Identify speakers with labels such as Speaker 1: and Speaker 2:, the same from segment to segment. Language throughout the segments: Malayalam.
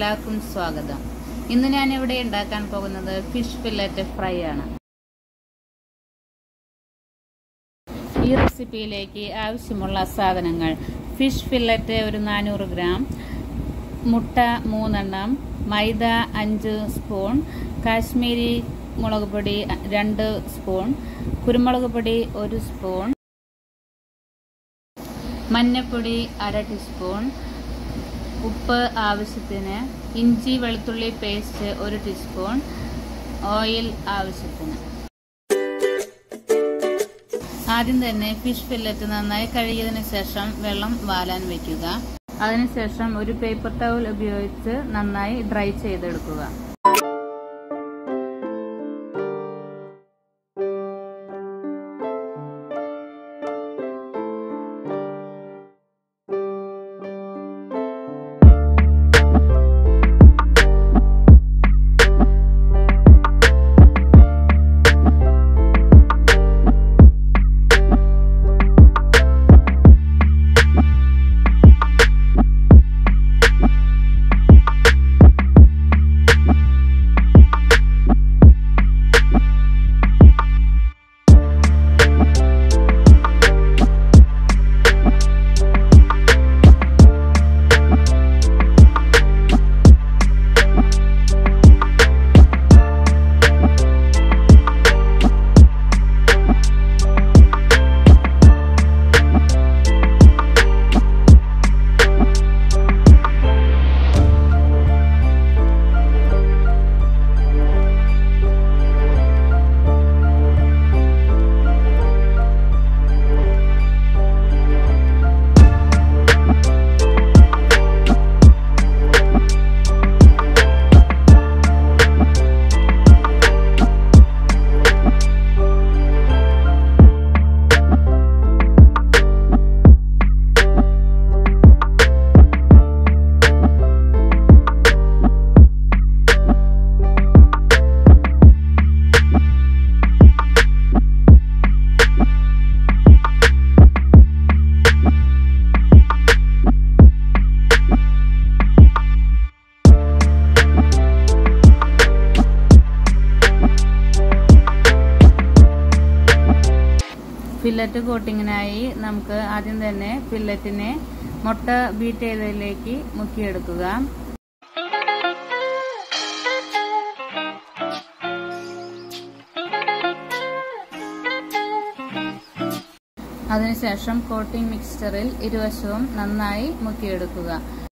Speaker 1: എല്ലാവർക്കും സ്വാഗതം ഇന്ന് ഞാൻ ഇവിടെ ഉണ്ടാക്കാൻ പോകുന്നത് ഫിഷ് ഫില്ലറ്റ് ഫ്രൈ ആണ് ഈ റെസിപ്പിയിലേക്ക് ആവശ്യമുള്ള സാധനങ്ങൾ ഫിഷ് ഫില്ലറ്റ് ഒരു നാനൂറ് ഗ്രാം മുട്ട മൂന്നെണ്ണം മൈദ അഞ്ച് സ്പൂൺ കാശ്മീരി മുളക് പൊടി രണ്ട് സ്പൂൺ കുരുമുളക് പൊടി ഒരു സ്പൂൺ മഞ്ഞപ്പൊടി അര ടീസ്പൂൺ ഉപ്പ് ആവശ്യത്തിന് ഇഞ്ചി വെളുത്തുള്ളി പേസ്റ്റ് ഒരു ടീസ്പൂൺ ഓയിൽ ആവശ്യത്തിന് ആദ്യം തന്നെ ഫിഷ് ഫില്ലറ്റ് നന്നായി കഴുകിയതിന് ശേഷം വെള്ളം വാലാൻ വയ്ക്കുക അതിനുശേഷം ഒരു പേപ്പർ ടവൽ ഉപയോഗിച്ച് നന്നായി ഡ്രൈ ചെയ്തെടുക്കുക ഫില്ലറ്റ് കോട്ടിങ്ങിനായി നമുക്ക് ആദ്യം തന്നെ ഫില്ലറ്റിനെ മുട്ട ബീറ്റ് ചെയ്തതിലേക്ക് മുക്കിയെടുക്കുക അതിനുശേഷം കോട്ടിംഗ് മിക്സ്ചറിൽ ഇരുവശവും നന്നായി മുക്കിയെടുക്കുക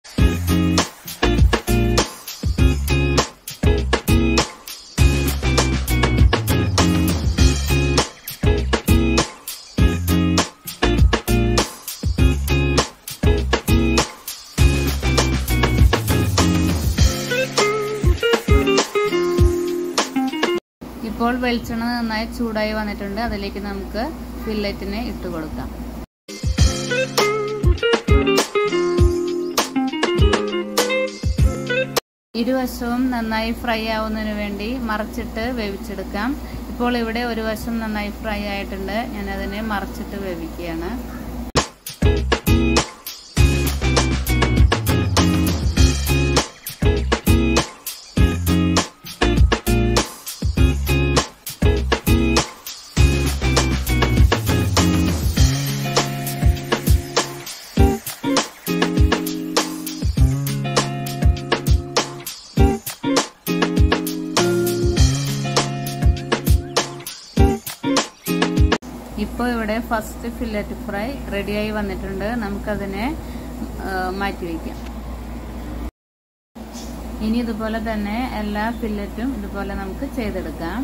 Speaker 1: ഇപ്പോൾ വെളിച്ചെണ്ണ നന്നായി ചൂടായി വന്നിട്ടുണ്ട് അതിലേക്ക് നമുക്ക് ഫില്ലറ്റിനെ ഇട്ട് കൊടുക്കാം ഇരുവശവും നന്നായി ഫ്രൈ ആവുന്നതിന് വേണ്ടി മറച്ചിട്ട് വേവിച്ചെടുക്കാം ഇപ്പോൾ ഇവിടെ ഒരു വശം നന്നായി ഫ്രൈ ആയിട്ടുണ്ട് ഞാൻ അതിനെ മറച്ചിട്ട് വേവിക്കുകയാണ് ഇപ്പോൾ ഇവിടെ ഫസ്റ്റ് ഫില്ലറ്റ് ഫ്രൈ റെഡിയായി വന്നിട്ടുണ്ട് നമുക്കതിനെ മാറ്റി വയ്ക്കാം ഇനി ഇതുപോലെ തന്നെ എല്ലാ ഫില്ലറ്റും ഇതുപോലെ നമുക്ക് ചെയ്തെടുക്കാം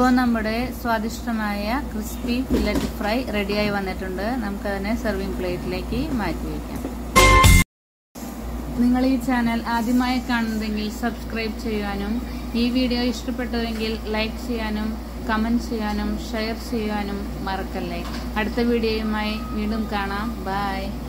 Speaker 1: ഇപ്പോൾ നമ്മുടെ സ്വാദിഷ്ടമായ ക്രിസ്പി ഫില്ലറ്റ് ഫ്രൈ റെഡിയായി വന്നിട്ടുണ്ട് നമുക്കതിനെ സെർവിങ് പ്ലേറ്റിലേക്ക് മാറ്റി വയ്ക്കാം നിങ്ങൾ ഈ ചാനൽ ആദ്യമായി കാണുന്നതെങ്കിൽ സബ്സ്ക്രൈബ് ചെയ്യാനും ഈ വീഡിയോ ഇഷ്ടപ്പെട്ടുവെങ്കിൽ ലൈക്ക് ചെയ്യാനും കമൻറ്റ് ചെയ്യാനും ഷെയർ ചെയ്യാനും മറക്കല്ലേ അടുത്ത വീഡിയോയുമായി വീണ്ടും കാണാം ബൈ